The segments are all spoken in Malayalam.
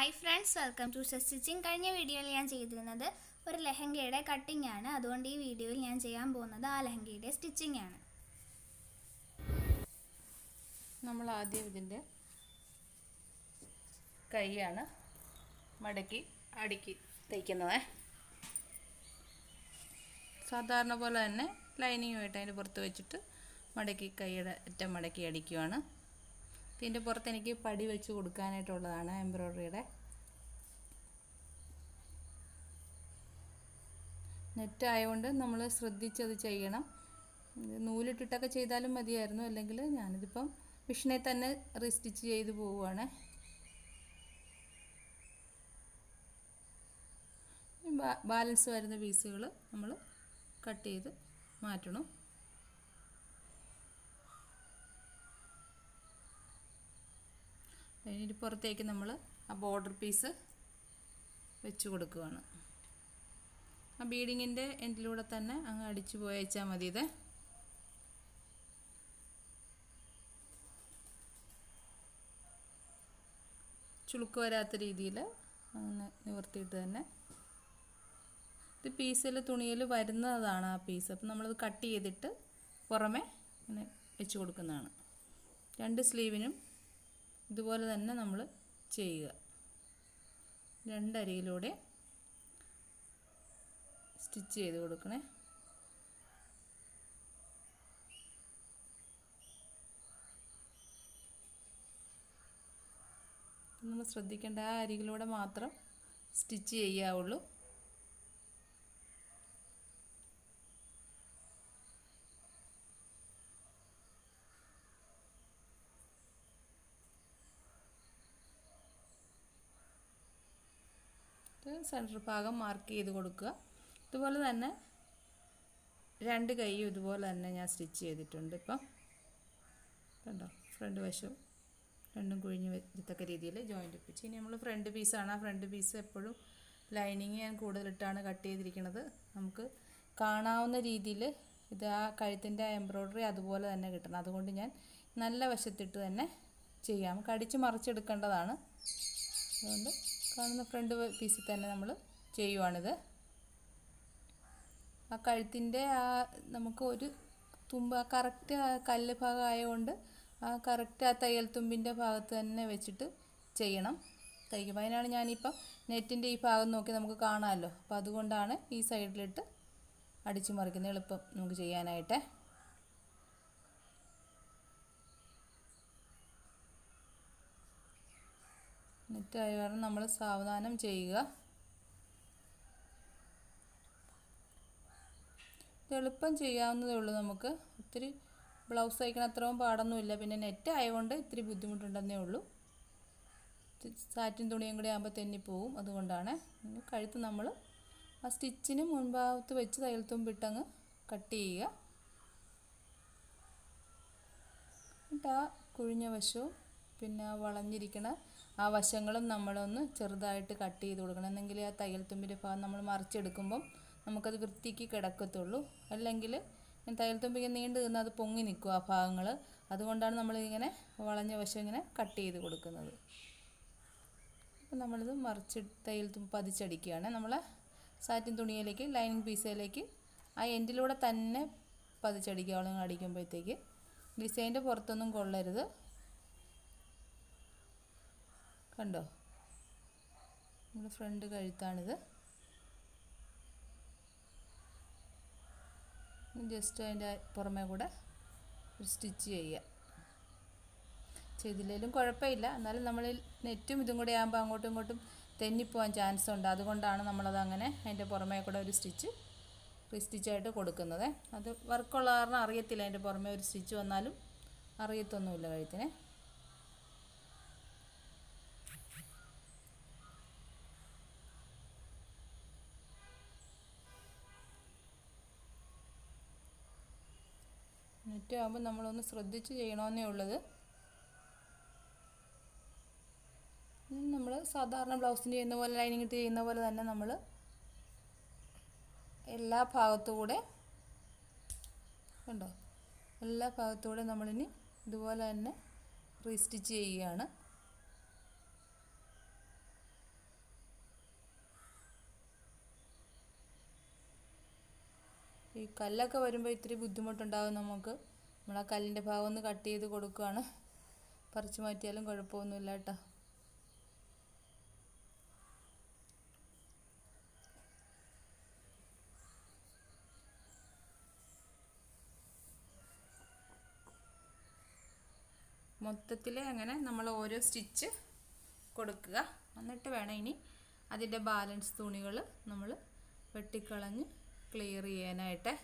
hi friends welcome to stitching കഴിഞ്ഞ വീഡിയോയിൽ ഞാൻ ചെയ്തിരുന്നത് ഒരു ലെഹങ്കയുടെ കട്ടിംഗ് ആണ് അതുകൊണ്ട് ഈ വീഡിയോയിൽ ഞാൻ ചെയ്യാൻ പോകുന്നത് ആ ലെഹങ്കയുടെ സ്റ്റിച്ചിങ് ആണ് നമ്മൾ ആദ്യം ഇതിൻ്റെ കൈയാണ് മടക്കി അടുക്കി തയ്ക്കുന്നത് സാധാരണ പോലെ തന്നെ ലൈനിങ്ങുമായിട്ട് അതിൻ്റെ പുറത്ത് വെച്ചിട്ട് മടക്കി കൈയുടെ അറ്റം മടക്കി അടിക്കുവാണ് ഇതിൻ്റെ പുറത്ത് എനിക്ക് പടി വെച്ച് കൊടുക്കാനായിട്ടുള്ളതാണ് എംബ്രോയ്ഡറിയുടെ നെറ്റ് ആയതുകൊണ്ട് നമ്മൾ ശ്രദ്ധിച്ചത് ചെയ്യണം ഇത് നൂലിട്ടിട്ടൊക്കെ ചെയ്താലും മതിയായിരുന്നു അല്ലെങ്കിൽ ഞാനിതിപ്പം മിഷനെ തന്നെ റീസ്റ്റിച്ച് ചെയ്ത് പോവുകയാണ് ബാലൻസ് വരുന്ന പീസുകൾ നമ്മൾ കട്ട് ചെയ്ത് മാറ്റണം അതിന് പുറത്തേക്ക് നമ്മൾ ആ ബോർഡർ പീസ് വെച്ച് കൊടുക്കുകയാണ് ആ ബീഡിങ്ങിൻ്റെ എൻഡിലൂടെ തന്നെ അങ്ങ് അടിച്ചു പോയച്ചാൽ മതി ഇത് ചുളുക്ക് വരാത്ത രീതിയിൽ അങ്ങനെ നിവർത്തിയിട്ട് തന്നെ ഇത് പീസിൽ തുണിയിൽ വരുന്നതാണ് ആ പീസ് അപ്പം നമ്മളത് കട്ട് ചെയ്തിട്ട് പുറമെ ഇങ്ങനെ വെച്ച് കൊടുക്കുന്നതാണ് രണ്ട് സ്ലീവിനും ഇതുപോലെ തന്നെ നമ്മൾ ചെയ്യുക രണ്ടരിയിലൂടെ സ്റ്റിച്ച് ചെയ്ത് കൊടുക്കണേ നമ്മൾ ശ്രദ്ധിക്കേണ്ട ആ അരികിലൂടെ മാത്രം സ്റ്റിച്ച് ചെയ്യാവുള്ളൂ സെൻറ്റർ ഭാഗം മാർക്ക് ചെയ്ത് കൊടുക്കുക ഇതുപോലെ തന്നെ രണ്ട് കൈയും ഇതുപോലെ തന്നെ ഞാൻ സ്റ്റിച്ച് ചെയ്തിട്ടുണ്ട് ഇപ്പം കണ്ടോ ഫ്രണ്ട് വശവും രണ്ടും കുഴിഞ്ഞ് വരത്തക്ക രീതിയിൽ ജോയിൻ്റ് ഒപ്പിച്ച് ഇനി നമ്മൾ ഫ്രണ്ട് പീസാണ് ആ ഫ്രണ്ട് പീസ് എപ്പോഴും ലൈനിങ് ഞാൻ കൂടുതലിട്ടാണ് കട്ട് ചെയ്തിരിക്കുന്നത് നമുക്ക് കാണാവുന്ന രീതിയിൽ ഇത് ആ കഴുത്തിൻ്റെ എംബ്രോയ്ഡറി അതുപോലെ തന്നെ കിട്ടണം അതുകൊണ്ട് ഞാൻ നല്ല വശത്തിട്ട് തന്നെ ചെയ്യാം കടിച്ച് മറിച്ചെടുക്കേണ്ടതാണ് അതുകൊണ്ട് കാണുന്ന ഫ്രണ്ട് പീസിൽ തന്നെ നമ്മൾ ചെയ്യുവാണിത് ആ കഴുത്തിൻ്റെ ആ നമുക്ക് ഒരു തുമ്പ് ആ കറക്റ്റ് ആ കല്ല് ഭാഗം ആയതുകൊണ്ട് ആ കറക്റ്റ് ആ തയ്യൽ തുമ്പിൻ്റെ ഭാഗത്ത് തന്നെ വെച്ചിട്ട് ചെയ്യണം തയ്ക്കും അതിനാണ് ഞാനിപ്പം നെറ്റിൻ്റെ ഈ ഭാഗം നോക്കി നമുക്ക് കാണാമല്ലോ അപ്പോൾ അതുകൊണ്ടാണ് ഈ സൈഡിലിട്ട് അടിച്ചു മറിക്കുന്നത് എളുപ്പം നമുക്ക് ചെയ്യാനായിട്ട് നെറ്റ് ആയ കാരണം നമ്മൾ സാവധാനം ചെയ്യുക എളുപ്പം ചെയ്യാവുന്നതേ ഉള്ളൂ നമുക്ക് ഒത്തിരി ബ്ലൗസ് തയ്ക്കണ അത്രയും പാടൊന്നുമില്ല പിന്നെ നെറ്റ് ആയതുകൊണ്ട് ഇത്തിരി ബുദ്ധിമുട്ടുണ്ടെന്നേ ഉള്ളൂ സാറ്റിൻ തുണിയും കൂടി ആകുമ്പോൾ തെന്നിപ്പോവും അതുകൊണ്ടാണ് കഴുത്ത് നമ്മൾ ആ സ്റ്റിച്ചിന് മുൻഭാഗത്ത് വെച്ച് തയ്യൽ തുമ്പിട്ടങ്ങ് കട്ട് ചെയ്യുക എന്നിട്ട് ആ കുഴിഞ്ഞ വശവും പിന്നെ ആ വളഞ്ഞിരിക്കണ ആ വശങ്ങളും നമ്മളൊന്ന് ചെറുതായിട്ട് കട്ട് ചെയ്ത് കൊടുക്കണം എന്നെങ്കിൽ ആ തയ്യൽ തുമ്പിൻ്റെ ഭാഗം നമ്മൾ മറിച്ചെടുക്കുമ്പം നമുക്കത് വൃത്തിക്ക് കിടക്കത്തുള്ളൂ അല്ലെങ്കിൽ തയ്യൽ തുമ്പിക്ക് നീണ്ടു നിന്ന് അത് പൊങ്ങി നിൽക്കും ആ ഭാഗങ്ങൾ അതുകൊണ്ടാണ് നമ്മളിങ്ങനെ വളഞ്ഞ വശം ഇങ്ങനെ കട്ട് ചെയ്ത് കൊടുക്കുന്നത് അപ്പം നമ്മളിത് മറിച്ച് തയ്യൽ തുമ്പ് പതിച്ചടിക്കുകയാണ് നമ്മൾ സാറ്റിൻ തുണിയിലേക്ക് ലൈനിങ് പീസിലേക്ക് ആ എൻഡിലൂടെ തന്നെ പതിച്ചടിക്കുക അവളെ അടിക്കുമ്പോഴത്തേക്ക് ഡിസൈൻ്റെ പുറത്തൊന്നും കൊള്ളരുത് കണ്ടോ നമ്മുടെ ഫ്രണ്ട് കഴുത്താണിത് ജസ്റ്റ് അതിൻ്റെ പുറമേ കൂടെ ഒരു സ്റ്റിച്ച് ചെയ്യുക ചെയ്തില്ലെങ്കിലും കുഴപ്പമില്ല എന്നാലും നമ്മൾ നെറ്റും ഇതും കൂടെ ആകുമ്പോൾ അങ്ങോട്ടും ഇങ്ങോട്ടും തെന്നിപ്പോവാൻ ചാൻസ് ഉണ്ട് അതുകൊണ്ടാണ് നമ്മളത് അങ്ങനെ അതിൻ്റെ പുറമേ കൂടെ ഒരു സ്റ്റിച്ച് സ്റ്റിച്ചായിട്ട് കൊടുക്കുന്നത് അത് വർക്കുള്ള കാരണം അറിയത്തില്ല അതിൻ്റെ പുറമേ ഒരു സ്റ്റിച്ച് വന്നാലും അറിയത്തൊന്നുമില്ല കഴുത്തിനെ നെറ്റ് ആകുമ്പോൾ നമ്മളൊന്ന് ശ്രദ്ധിച്ച് ചെയ്യണമെന്നേ ഉള്ളത് നമ്മൾ സാധാരണ ബ്ലൗസിന് ചെയ്യുന്ന പോലെ ലൈനിങ് ഇട്ട് ചെയ്യുന്ന പോലെ തന്നെ നമ്മൾ എല്ലാ ഭാഗത്തുകൂടെ കണ്ടോ എല്ലാ ഭാഗത്തുകൂടെ നമ്മളിനി ഇതുപോലെ തന്നെ റീസ്റ്റിച്ച് ചെയ്യുകയാണ് ഈ കല്ലൊക്കെ വരുമ്പോൾ ഇത്തിരി ബുദ്ധിമുട്ടുണ്ടാകും നമുക്ക് നമ്മൾ ആ കല്ലിൻ്റെ ഭാഗം ഒന്ന് കട്ട് ചെയ്ത് കൊടുക്കുകയാണ് പറിച്ചു മാറ്റിയാലും കുഴപ്പമൊന്നുമില്ല കേട്ടോ മൊത്തത്തിൽ അങ്ങനെ നമ്മൾ ഓരോ സ്റ്റിച്ച് കൊടുക്കുക എന്നിട്ട് വേണം ഇനി അതിൻ്റെ ബാലൻസ് തുണികൾ നമ്മൾ വെട്ടിക്കളഞ്ഞ് ക്ലിയർ ചെയ്യാനായിട്ട്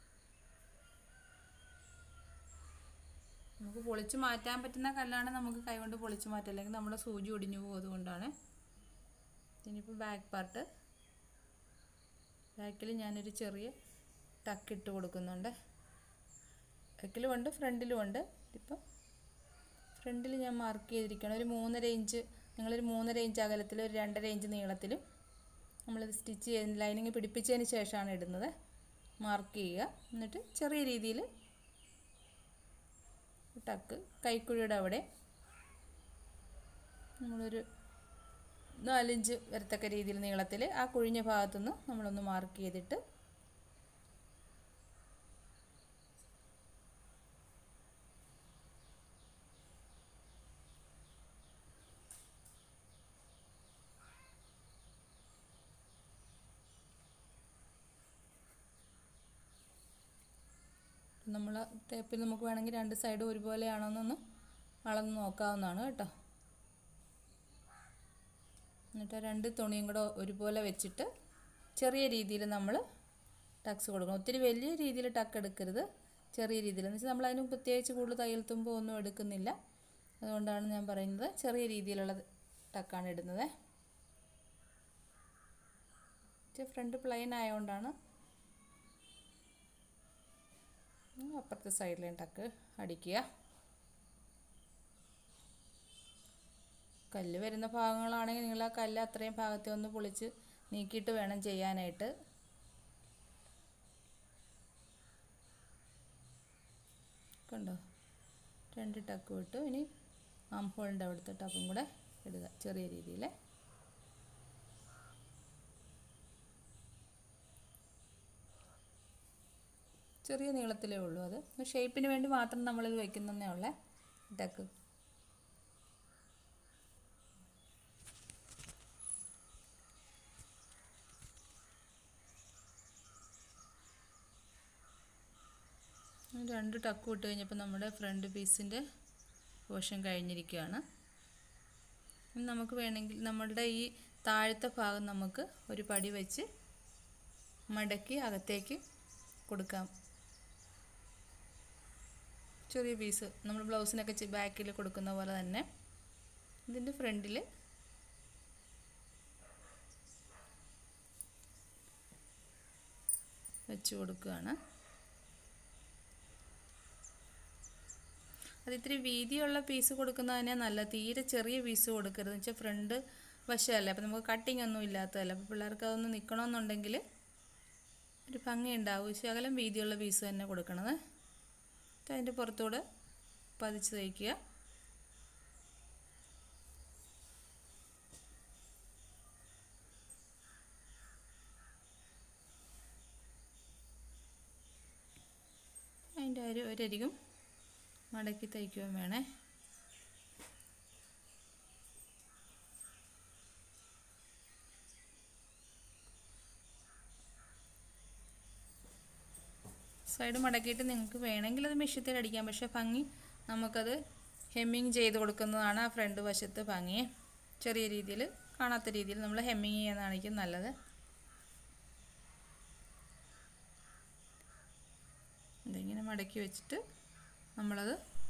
നമുക്ക് പൊളിച്ച് മാറ്റാൻ പറ്റുന്ന കല്ലാണ് നമുക്ക് കൈകൊണ്ട് പൊളിച്ച് മാറ്റാം അല്ലെങ്കിൽ നമ്മുടെ സൂചി ഒടിഞ്ഞു പോകും അതുകൊണ്ടാണ് ഇനിയിപ്പോൾ ബാക്ക് പാർട്ട് ബാക്കിൽ ഞാനൊരു ചെറിയ ടക്ക് ഇട്ട് കൊടുക്കുന്നുണ്ട് ബാക്കിലും ഉണ്ട് ഫ്രണ്ടിലും ഉണ്ട് ഇപ്പം ഫ്രണ്ടിൽ ഞാൻ മാർക്ക് ചെയ്തിരിക്കണം ഒരു മൂന്നര ഇഞ്ച് നിങ്ങളൊരു മൂന്നര ഇഞ്ച് അകലത്തിൽ ഒരു രണ്ടര ഇഞ്ച് നീളത്തിലും നമ്മളിത് സ്റ്റിച്ച് ചെയ്ത് ലൈനിങ് പിടിപ്പിച്ചതിന് ശേഷമാണ് ഇടുന്നത് മാർക്ക് ചെയ്യുക എന്നിട്ട് ചെറിയ രീതിയിൽ ടക്ക് കൈക്കുഴിയുടെ അവിടെ നമ്മളൊരു നാലിഞ്ച് വരത്തക്ക രീതിയിൽ നീളത്തിൽ ആ കുഴിഞ്ഞ ഭാഗത്തുനിന്ന് നമ്മളൊന്ന് മാർക്ക് ചെയ്തിട്ട് നമ്മൾ ടേപ്പിൽ നമുക്ക് വേണമെങ്കിൽ രണ്ട് സൈഡും ഒരുപോലെയാണോന്നൊന്ന് അളന്ന് നോക്കാവുന്നതാണ് കേട്ടോ എന്നിട്ട് ആ രണ്ട് തുണിയും കൂടെ ഒരുപോലെ വെച്ചിട്ട് ചെറിയ രീതിയിൽ നമ്മൾ ടക്സ് കൊടുക്കണം ഒത്തിരി വലിയ രീതിയിൽ ടക്ക് എടുക്കരുത് ചെറിയ രീതിയിൽ എന്ന് വെച്ചാൽ നമ്മൾ അതിന് പ്രത്യേകിച്ച് കൂടുതൽ തയ്യൽ തുമ്പോ ഒന്നും എടുക്കുന്നില്ല അതുകൊണ്ടാണ് ഞാൻ പറയുന്നത് ചെറിയ രീതിയിലുള്ള ടക്കാണ് ഇടുന്നത് ഫ്രണ്ട് പ്ലെയിൻ ആയതുകൊണ്ടാണ് അപ്പുറത്തെ സൈഡിലെ ടക്ക് അടിക്കുക കല്ല് വരുന്ന ഭാഗങ്ങളാണെങ്കിൽ നിങ്ങൾ ആ കല്ല് അത്രയും ഭാഗത്തെ ഒന്ന് പൊളിച്ച് നീക്കിയിട്ട് വേണം ചെയ്യാനായിട്ട് കണ്ടോ രണ്ട് ടക്ക് വിട്ടു ഇനി ആം ഹോളിൻ്റെ അവിടുത്തെ ടപ്പും കൂടെ ഇടുക ചെറിയ രീതിയിൽ ചെറിയ നീളത്തിലേ ഉള്ളൂ അത് ഷേപ്പിന് വേണ്ടി മാത്രം നമ്മളിത് വയ്ക്കുന്നതേ ഉള്ളേ ടക്ക് രണ്ട് ടക്ക് വിട്ട് കഴിഞ്ഞപ്പോൾ നമ്മുടെ ഫ്രണ്ട് പീസിൻ്റെ പോഷൻ കഴിഞ്ഞിരിക്കുകയാണ് ഇനി നമുക്ക് വേണമെങ്കിൽ നമ്മളുടെ ഈ താഴത്തെ ഭാഗം നമുക്ക് ഒരു പടി വെച്ച് മടക്കി അകത്തേക്ക് കൊടുക്കാം ചെറിയ പീസ് നമ്മൾ ബ്ലൗസിനൊക്കെ ബാക്കിൽ കൊടുക്കുന്ന പോലെ തന്നെ ഇതിൻ്റെ ഫ്രണ്ടിൽ വെച്ച് കൊടുക്കുകയാണ് അത് ഇത്തിരി വീതിയുള്ള പീസ് കൊടുക്കുന്നതിനെ നല്ല തീരെ ചെറിയ പീസ് കൊടുക്കരുത് എന്ന് വെച്ചാൽ ഫ്രണ്ട് വശമല്ലേ അപ്പോൾ നമുക്ക് കട്ടിങ് ഒന്നും ഇല്ലാത്തതല്ല അപ്പോൾ പിള്ളേർക്ക് അതൊന്ന് നിൽക്കണമെന്നുണ്ടെങ്കിൽ ഒരു ഭംഗി ഉണ്ടാവും ശകലം വീതിയുള്ള പീസ് തന്നെ കൊടുക്കണത് എന്നിട്ട് അതിൻ്റെ പുറത്തൂടെ പതിച്ച് തയ്ക്കുക അതിൻ്റെ ഒരു ഒരരികും മടക്കി തയ്ക്കുകയും വേണേ സൈഡ് മടക്കിയിട്ട് നിങ്ങൾക്ക് വേണമെങ്കിൽ അത് മെഷ്യത്തിൽ അടിക്കാം പക്ഷേ ഭംഗി നമുക്കത് ഹെമ്മിങ് ചെയ്ത് കൊടുക്കുന്നതാണ് ആ ഫ്രണ്ട് വശത്ത് ഭംഗി ചെറിയ രീതിയിൽ കാണാത്ത രീതിയിൽ നമ്മൾ ഹെമ്മിങ് ചെയ്യുന്നതായിരിക്കും നല്ലത് ഇതിങ്ങനെ മടക്കി വെച്ചിട്ട് നമ്മളത്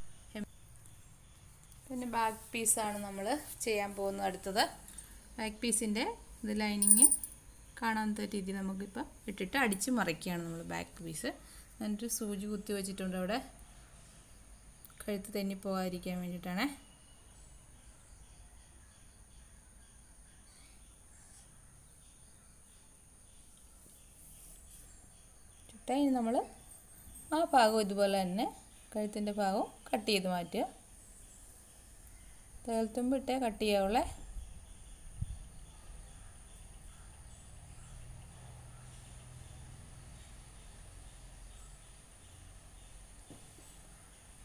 പിന്നെ ബാക്ക് പീസാണ് നമ്മൾ ചെയ്യാൻ പോകുന്നത് അടുത്തത് ബാക്ക് പീസിൻ്റെ ഇത് ലൈനിങ് കാണാത്ത രീതിയിൽ നമുക്കിപ്പോൾ ഇട്ടിട്ട് അടിച്ച് മറിക്കുകയാണ് നമ്മൾ ബാക്ക് പീസ് എന്നിട്ട് സൂചി കുത്തി വെച്ചിട്ടുണ്ട് അവിടെ കഴുത്ത് തെന്നിപ്പോകാതിരിക്കാൻ വേണ്ടിയിട്ടാണ് ചുട്ടാ ഇനി നമ്മൾ ആ ഭാഗം ഇതുപോലെ തന്നെ കഴുത്തിൻ്റെ ഭാഗം കട്ട് ചെയ്ത് മാറ്റുക തേൽത്തുമ്പ് ഇട്ടേ കട്ട് ചെയ്യാവുള്ളേ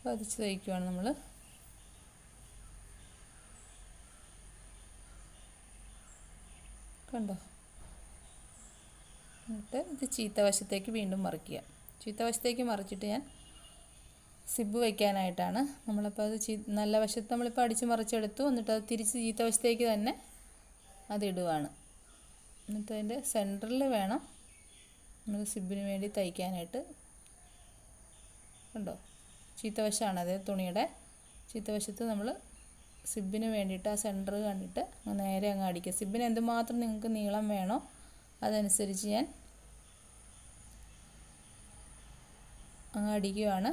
പതിച്ച് തയ്ക്കുവാണ് നമ്മൾ കണ്ടോ എന്നിട്ട് ഇത് ചീത്ത വശത്തേക്ക് വീണ്ടും മറിക്കുക ചീത്ത വശത്തേക്ക് മറിച്ചിട്ട് ഞാൻ സിബ് വയ്ക്കാനായിട്ടാണ് നമ്മളിപ്പോൾ അത് ചീ നല്ല വശത്ത് നമ്മളിപ്പോൾ അടിച്ച് മറിച്ചെടുത്തു എന്നിട്ട് അത് തിരിച്ച് ചീത്ത വശത്തേക്ക് തന്നെ അതിടുവാണ് എന്നിട്ട് അതിൻ്റെ സെൻറ്ററിൽ വേണം നമ്മൾ സിബിന് വേണ്ടി തയ്ക്കാനായിട്ട് കണ്ടോ ചീത്തവശമാണ് അതേ തുണിയുടെ ചീത്തവശത്ത് നമ്മൾ സിബിന് വേണ്ടിയിട്ട് ആ സെൻറ്റർ കണ്ടിട്ട് അങ്ങ് നേരെ അങ്ങ് അടിക്കുക സിബിന് എന്തുമാത്രം നിങ്ങൾക്ക് നീളം വേണോ അതനുസരിച്ച് ഞാൻ അങ്ങ് അടിക്കുകയാണ്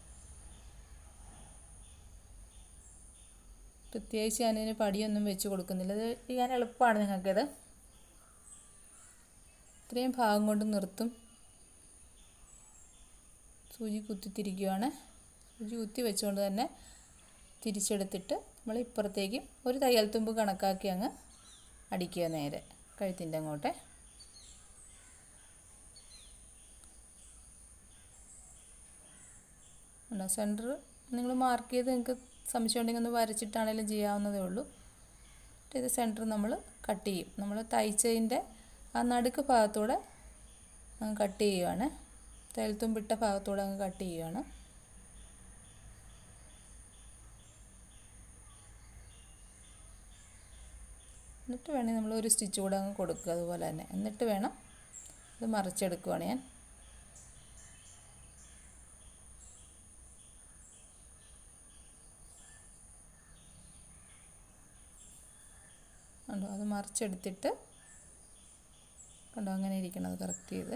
പ്രത്യേകിച്ച് ഞാനിതിന് പടിയൊന്നും വെച്ച് കൊടുക്കുന്നില്ല ഇത് ചെയ്യാൻ എളുപ്പമാണ് നിങ്ങൾക്കിത് ഇത്രയും ഭാഗം കൊണ്ട് നിർത്തും സൂചി കുത്തിത്തിരിക്കുകയാണ് സൂചി കുത്തി വെച്ചുകൊണ്ട് തന്നെ തിരിച്ചെടുത്തിട്ട് നമ്മൾ ഇപ്പുറത്തേക്കും ഒരു തയ്യൽ തുമ്പ് കണക്കാക്കി അങ്ങ് അടിക്കുക നേരെ കഴുത്തിൻ്റെ അങ്ങോട്ടെ ഉണ്ടോ സെൻറ്റർ നിങ്ങൾ മാർക്ക് ചെയ്ത് നിങ്ങൾക്ക് സംശയം ഉണ്ടെങ്കിൽ ഒന്ന് വരച്ചിട്ടാണെങ്കിലും ചെയ്യാവുന്നതേ ഉള്ളൂ ഇത് സെൻറ്റർ നമ്മൾ കട്ട് ചെയ്യും നമ്മൾ തയ്ച്ചതിൻ്റെ ആ നടുക്ക് ഭാഗത്തൂടെ അങ്ങ് കട്ട് ചെയ്യുവാണ് തേൽത്തുമ്പിട്ട ഭാഗത്തൂടെ അങ്ങ് കട്ട് ചെയ്യുവാണ് എന്നിട്ട് വേണമെങ്കിൽ നമ്മൾ ഒരു സ്റ്റിച്ച് കൂടെ അങ്ങ് കൊടുക്കുക അതുപോലെ തന്നെ എന്നിട്ട് വേണം ഇത് മറിച്ചെടുക്കുവാണ് ഞാൻ കണ്ടോ അത് മറിച്ചെടുത്തിട്ട് കണ്ടോ അങ്ങനെ ഇരിക്കണം അത് കറക്റ്റ് ചെയ്ത്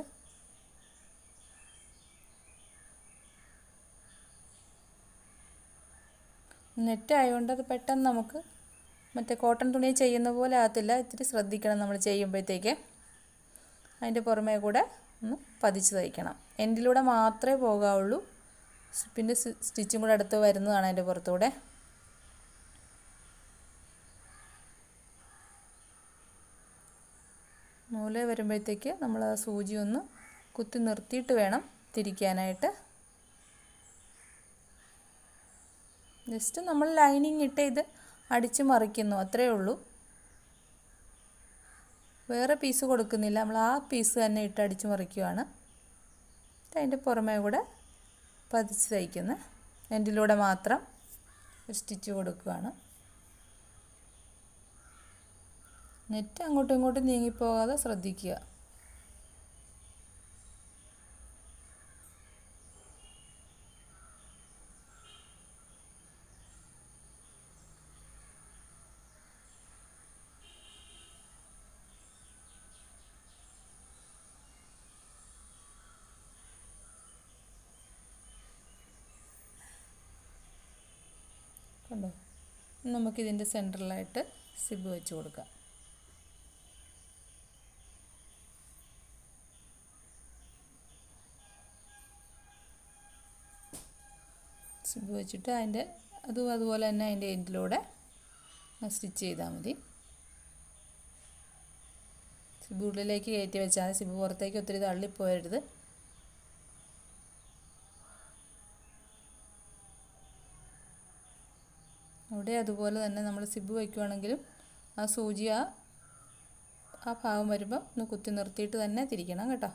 നെറ്റ് ആയതുകൊണ്ട് അത് പെട്ടെന്ന് നമുക്ക് മറ്റേ കോട്ടൺ തുണി ചെയ്യുന്ന പോലെ ആകത്തില്ല ഇത്തിരി ശ്രദ്ധിക്കണം നമ്മൾ ചെയ്യുമ്പോഴത്തേക്ക് അതിൻ്റെ പുറമേ കൂടെ ഒന്ന് പതിച്ച് തയ്ക്കണം എൻഡിലൂടെ മാത്രമേ പോകാവുള്ളൂ പിന്നെ സ്റ്റിച്ചും കൂടെ അടുത്ത് വരുന്നതാണ് അതിൻ്റെ പുറത്തൂടെ നൂല് വരുമ്പോഴത്തേക്ക് നമ്മൾ ആ സൂചി ഒന്ന് കുത്തി നിർത്തിയിട്ട് വേണം തിരിക്കാനായിട്ട് ജസ്റ്റ് നമ്മൾ ലൈനിങ് ഇട്ട് ഇത് അടിച്ച് മറിക്കുന്നു അത്രയേ ഉള്ളൂ വേറെ പീസ് കൊടുക്കുന്നില്ല നമ്മൾ ആ പീസ് തന്നെ ഇട്ട് അടിച്ച് മറിക്കുവാണ് അതിൻ്റെ പുറമേ കൂടെ പതിച്ച് തയ്ക്കുന്ന എൻഡിലൂടെ മാത്രം ഒരു സ്റ്റിച്ച് കൊടുക്കുകയാണ് നെറ്റ് അങ്ങോട്ടും ഇങ്ങോട്ടും നീങ്ങിപ്പോകാതെ ശ്രദ്ധിക്കുക കണ്ടോ നമുക്കിതിൻ്റെ സെൻറ്ററിലായിട്ട് സിബ് വെച്ച് കൊടുക്കാം സിബ് വെച്ചിട്ട് അതിൻ്റെ അതും അതുപോലെ തന്നെ അതിൻ്റെ എൻഡിലൂടെ സ്റ്റിച്ച് ചെയ്താൽ മതി സിബ് ഉള്ളിലേക്ക് കയറ്റി വെച്ചാൽ മതി സിബ് പുറത്തേക്ക് ഒത്തിരി തള്ളിപ്പോയരുത് അവിടെ അതുപോലെ തന്നെ നമ്മൾ സിബ് വയ്ക്കുവാണെങ്കിലും ആ സൂചി ആ ആ ഭാഗം വരുമ്പോൾ ഒന്ന് കുത്തി നിർത്തിയിട്ട് തന്നെ തിരിക്കണം കേട്ടോ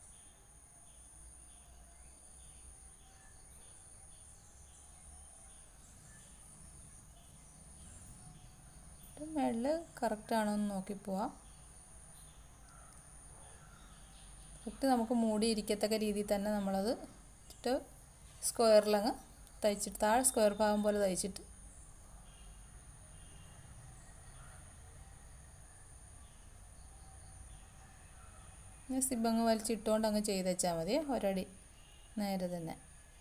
മേളിൽ കറക്റ്റ് ആണോ എന്ന് നോക്കി പോവാം കറക്റ്റ് നമുക്ക് മൂടി ഇരിക്കത്തക്ക രീതിയിൽ തന്നെ നമ്മളത് ഇട്ട് സ്ക്വയറിലങ്ങ് തയ്ച്ചിട്ട് താഴെ സ്ക്വയർ ഭാഗം പോലെ തയ്ച്ചിട്ട് സിബ് അങ്ങ് വലിച്ചിട്ടുകൊണ്ട് അങ്ങ് ചെയ്ത് വെച്ചാൽ മതി ഒരടി നേരെ തന്നെ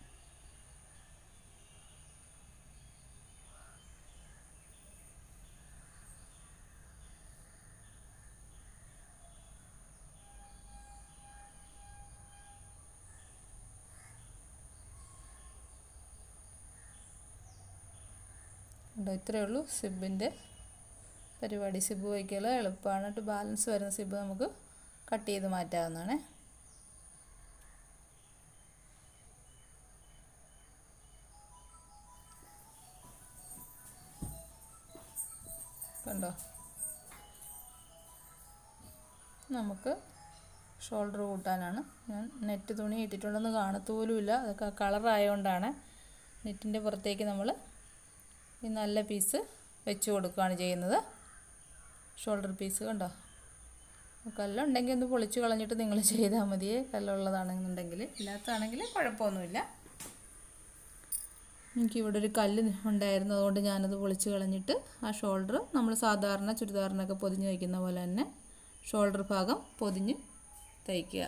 ഉണ്ടോ ഇത്രയേ ഉള്ളൂ സിബിൻ്റെ പരിപാടി സിബ് വയ്ക്കൽ എളുപ്പമാണ് എന്നിട്ട് ബാലൻസ് വരുന്ന സിബ് നമുക്ക് കട്ട് ചെയ്ത് മാറ്റാവുന്നതാണ് കണ്ടോ നമുക്ക് ഷോൾഡർ കൂട്ടാനാണ് ഞാൻ നെറ്റ് തുണി ഇട്ടിട്ടുണ്ടെന്ന് കാണത്തുപോലുമില്ല അതൊക്കെ കളറായതുകൊണ്ടാണ് നെറ്റിൻ്റെ പുറത്തേക്ക് നമ്മൾ ഈ നല്ല പീസ് വെച്ച് കൊടുക്കുകയാണ് ചെയ്യുന്നത് ഷോൾഡർ പീസ് കണ്ടോ കല്ലുണ്ടെങ്കിൽ ഒന്ന് പൊളിച്ച് കളഞ്ഞിട്ട് നിങ്ങൾ ചെയ്താൽ മതിയേ കല്ലുള്ളതാണെന്നുണ്ടെങ്കിൽ ഇല്ലാത്തതാണെങ്കിൽ കുഴപ്പമൊന്നുമില്ല എനിക്കിവിടെ ഒരു കല്ല് ഉണ്ടായിരുന്നു അതുകൊണ്ട് ഞാനത് പൊളിച്ച് കളഞ്ഞിട്ട് ആ ഷോൾഡർ നമ്മൾ സാധാരണ ചുരിദാറിനൊക്കെ പൊതിഞ്ഞ് വയ്ക്കുന്ന പോലെ തന്നെ ഷോൾഡർ ഭാഗം പൊതിഞ്ഞ് തയ്ക്കുക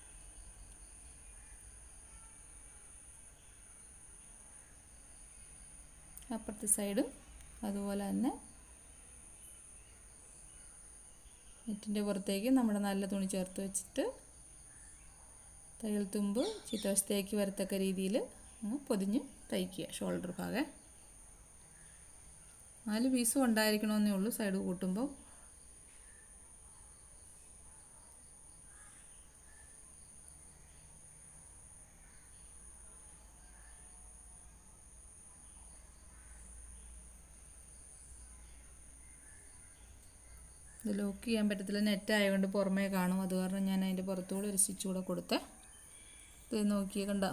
അപ്പുറത്തെ സൈഡും അതുപോലെ തന്നെ നെറ്റിൻ്റെ പുറത്തേക്ക് നമ്മുടെ നല്ല തുണി ചേർത്ത് വെച്ചിട്ട് തയ്യൽ തുമ്പ് ചിത്തവശത്തേക്ക് വരത്തക്ക രീതിയിൽ പൊതിഞ്ഞ് തയ്ക്കുക ഷോൾഡർ ഭാഗം നാല് പീസും ഉണ്ടായിരിക്കണമെന്നേ ഉള്ളൂ സൈഡ് കൂട്ടുമ്പോൾ ഇത് ലോക്ക് ചെയ്യാൻ പറ്റത്തില്ല നെറ്റ് ആയതുകൊണ്ട് പുറമേ കാണും അത് കാരണം ഞാൻ അതിൻ്റെ പുറത്തുകൂടെ ഒരു സ്റ്റിച്ച് കൂടെ കൊടുത്തേ ഇത് നോക്കിയേ കണ്ട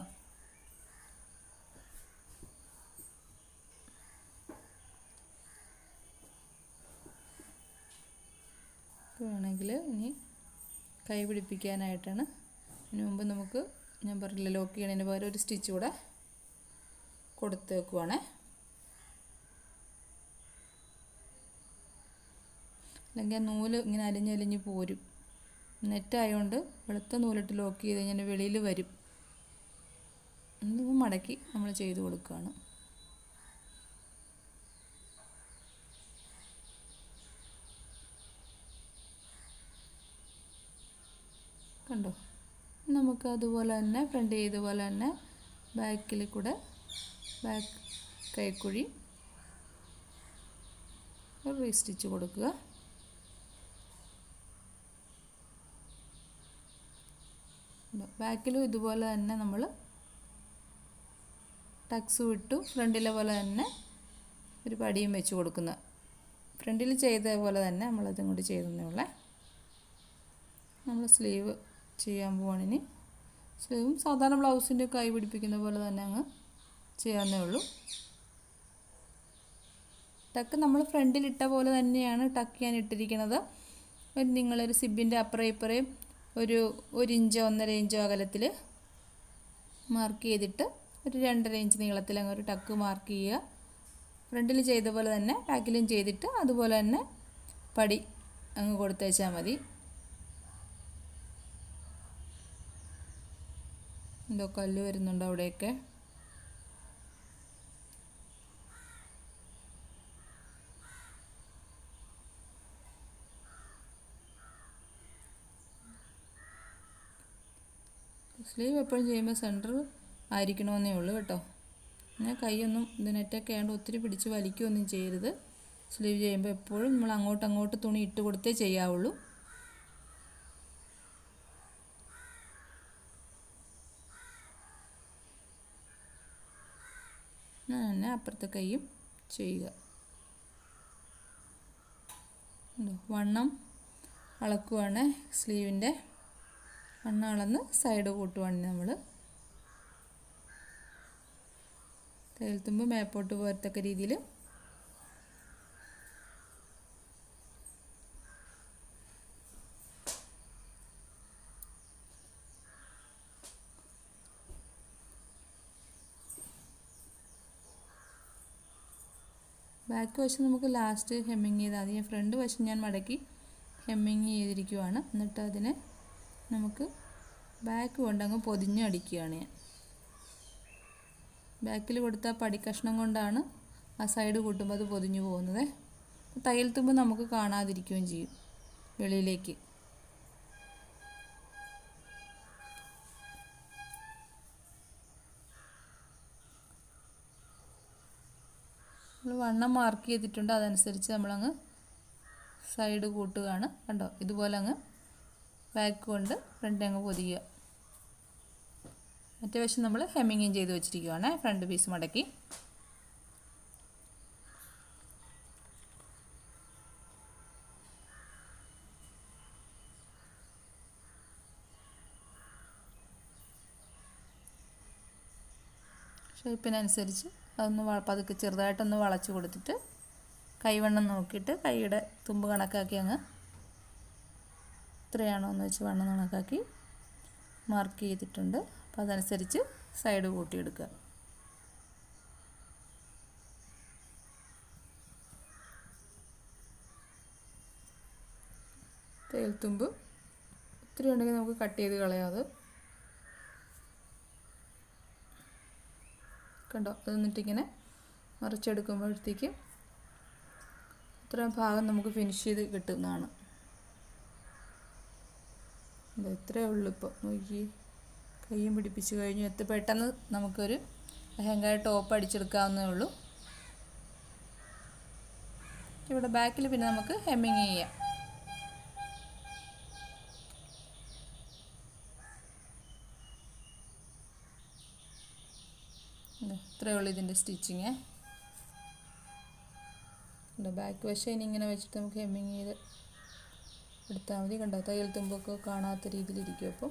വേണമെങ്കിൽ ഇനി കൈ പിടിപ്പിക്കാനായിട്ടാണ് അതിന് മുമ്പ് നമുക്ക് ഞാൻ പറഞ്ഞില്ല ലോക്ക് ചെയ്യണതിന് പകരം ഒരു സ്റ്റിച്ച് കൂടെ കൊടുത്ത് വെക്കുവാണേ അല്ലെങ്കിൽ ആ നൂല് ഇങ്ങനെ അലിഞ്ഞലിഞ്ഞ് പോരും നെറ്റായതുകൊണ്ട് വെളുത്ത നൂലിട്ട് ലോക്ക് ചെയ്ത് കഴിഞ്ഞാൽ വെളിയിൽ വരും എന്നിട്ട് മടക്കി നമ്മൾ ചെയ്ത് കൊടുക്കുകയാണ് കണ്ടോ നമുക്ക് അതുപോലെ തന്നെ ഫ്രണ്ട് ചെയ്തപോലെ തന്നെ ബാക്കിൽ കൂടെ ബാക്ക് കൈക്കുഴി ഒരു റീസ്റ്റിച്ച് കൊടുക്കുക ബാക്കിലും ഇതുപോലെ തന്നെ നമ്മൾ ടക്സ് വിട്ടു ഫ്രണ്ടിലെ പോലെ തന്നെ ഒരു പടിയും വെച്ച് കൊടുക്കുന്ന ഫ്രണ്ടിൽ ചെയ്ത പോലെ തന്നെ നമ്മളതും കൂടി ചെയ്തേ ഉള്ളേ നമ്മൾ സ്ലീവ് ചെയ്യാൻ പോവാണിനി സ്ലീവും സാധാരണ ബ്ലൗസിൻ്റെ കൈ പിടിപ്പിക്കുന്ന പോലെ തന്നെ അങ്ങ് ചെയ്യാവുന്നേ ഉള്ളൂ ടക്ക് നമ്മൾ ഫ്രണ്ടിൽ ഇട്ട പോലെ തന്നെയാണ് ടക്ക് ഞാൻ ഇട്ടിരിക്കുന്നത് ഒരു നിങ്ങളൊരു സിബിൻ്റെ അപ്പുറം ഇപ്പുറയും ഒരു ഒരു ഇഞ്ചോ ഒന്നര ഇഞ്ചോ അകലത്തിൽ മാർക്ക് ചെയ്തിട്ട് ഒരു രണ്ടര ഇഞ്ച് നീളത്തിൽ അങ്ങ് ഒരു ടക്ക് മാർക്ക് ചെയ്യുക ഫ്രണ്ടിൽ ചെയ്ത പോലെ തന്നെ ബാക്കിലും ചെയ്തിട്ട് അതുപോലെ തന്നെ പടി അങ്ങ് കൊടുത്തേച്ചാൽ മതി എന്തോ കല്ല് വരുന്നുണ്ട് അവിടെയൊക്കെ സ്ലീവ് എപ്പോഴും ചെയ്യുമ്പോൾ സെൻറ്റർ ആയിരിക്കണമെന്നേ ഉള്ളൂ കേട്ടോ പിന്നെ കൈയൊന്നും ഇതിനറ്റൊക്കെ ആയതുകൊണ്ട് ഒത്തിരി പിടിച്ച് വലിക്കുകയൊന്നും ചെയ്യരുത് സ്ലീവ് ചെയ്യുമ്പോൾ എപ്പോഴും നമ്മൾ അങ്ങോട്ട് അങ്ങോട്ട് തുണി ഇട്ട് കൊടുത്തേ ചെയ്യാവുള്ളൂ തന്നെ അപ്പുറത്തെ കൈയും ചെയ്യുക വണ്ണം അളക്കുവാണ് സ്ലീവിൻ്റെ വണ്ണം അളന്ന് സൈഡ് കൂട്ടുവാണ് നമ്മൾ തേൽത്തുമ്പ് മേപ്പോട്ട് പോരത്തക്ക രീതിയിൽ ബാക്ക് വശം നമുക്ക് ലാസ്റ്റ് ഹെമ്മിങ് ചെയ്താൽ മതി ഫ്രണ്ട് വശം ഞാൻ മടക്കി ഹെമ്മിങ് ചെയ്തിരിക്കുവാണ് എന്നിട്ട് അതിനെ നമുക്ക് ബാക്ക് കൊണ്ടങ്ങ് പൊതിഞ്ഞടിക്കുകയാണ് ഞാൻ ബാക്കിൽ കൊടുത്ത പടിക്കഷ്ണം കൊണ്ടാണ് ആ സൈഡ് കൂട്ടുമ്പോൾ അത് പൊതിഞ്ഞു പോകുന്നത് തയ്യൽ തുമ്പ് നമുക്ക് കാണാതിരിക്കുകയും ചെയ്യും വെളിയിലേക്ക് നമ്മൾ വണ്ണം മാർക്ക് ചെയ്തിട്ടുണ്ട് അതനുസരിച്ച് നമ്മളങ്ങ് സൈഡ് കൂട്ടുകയാണ് കണ്ടോ ഇതുപോലെ അങ്ങ് ബാക്ക് കൊണ്ട് ഫ്രണ്ട് അങ്ങ് പൊതിയുക മറ്റേ വശം നമ്മൾ ഹെമ്മിങ്ങും ചെയ്ത് വെച്ചിരിക്കുവാണ് ഫ്രണ്ട് പീസ് മടക്കി ഷേപ്പിനനുസരിച്ച് അതൊന്ന് വ- പതുക്കെ ചെറുതായിട്ടൊന്ന് വളച്ച് കൊടുത്തിട്ട് കൈവണ്ണം നോക്കിയിട്ട് കൈയുടെ തുമ്പ് കണക്കാക്കി അങ്ങ് എത്രയാണോ എന്ന് വെച്ച് വണ്ണം കണക്കാക്കി മാർക്ക് ചെയ്തിട്ടുണ്ട് അപ്പോൾ അതനുസരിച്ച് സൈഡ് കൂട്ടിയെടുക്കുക തേൽത്തുമ്പ് ഒത്തിരി ഉണ്ടെങ്കിൽ നമുക്ക് കട്ട് ചെയ്ത് കളയാതെ കണ്ടോ അത് എന്നിട്ടിങ്ങനെ മറിച്ചെടുക്കുമ്പോഴത്തേക്ക് ഇത്രയും ഭാഗം നമുക്ക് ഫിനിഷ് ചെയ്ത് കിട്ടുന്നതാണ് ഇത് ഇത്രയേ ഉള്ളൂ ഇപ്പോൾ നോക്കി കയ്യും പിടിപ്പിച്ച് കഴിഞ്ഞു എത്ര പെട്ടെന്ന് നമുക്കൊരു ലെഹങ്ക ടോപ്പ് അടിച്ചെടുക്കാവുന്നേ ഉള്ളൂ ഇവിടെ ബാക്കിൽ പിന്നെ നമുക്ക് ഹെമ്മിങ് ചെയ്യാം ഇത് ഇത്രയേ ഉള്ളൂ ഇതിൻ്റെ സ്റ്റിച്ചിങ് ബാക്ക് വശം ഇനി ഇങ്ങനെ വെച്ചിട്ട് നമുക്ക് ഹെമ്മിങ് ചെയ്ത് എടുത്താൽ മതി കണ്ടോ തയ്യൽ തുമ്പൊക്കെ കാണാത്ത രീതിയിലിരിക്കും അപ്പം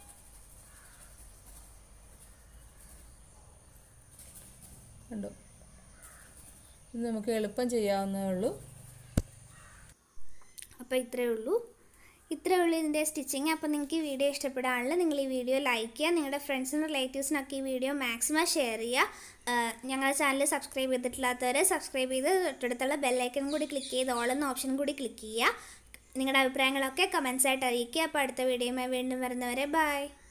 കണ്ടോ ഇത് നമുക്ക് എളുപ്പം ചെയ്യാവുന്നേ ഉള്ളൂ അപ്പോൾ ഇത്രയേ ഉള്ളൂ ഇത്രയേ ഉള്ളൂ ഇതിൻ്റെ സ്റ്റിച്ചിങ് അപ്പോൾ നിങ്ങൾക്ക് ഈ വീഡിയോ ഇഷ്ടപ്പെടാനുള്ള നിങ്ങൾ ഈ വീഡിയോ ലൈക്ക് ചെയ്യുക നിങ്ങളുടെ ഫ്രണ്ട്സിനും റിലേറ്റീവ്സിനൊക്കെ ഈ വീഡിയോ മാക്സിമം ഷെയർ ചെയ്യുക ആഹ് ഞങ്ങളുടെ ചാനൽ സബ്സ്ക്രൈബ് ചെയ്തിട്ടില്ലാത്തവർ സബ്സ്ക്രൈബ് ചെയ്ത് തൊട്ടടുത്തുള്ള ബെല്ലൈക്കനും കൂടി ക്ലിക്ക് ചെയ്ത് ഓൾ എന്ന ഓപ്ഷനും കൂടി ക്ലിക്ക് ചെയ്യുക നിങ്ങളുടെ അഭിപ്രായങ്ങളൊക്കെ കമൻസ് ആയിട്ട് അറിയിക്കുക അപ്പോൾ അടുത്ത വീഡിയോയുമായി വീണ്ടും വരുന്നവരെ ബൈ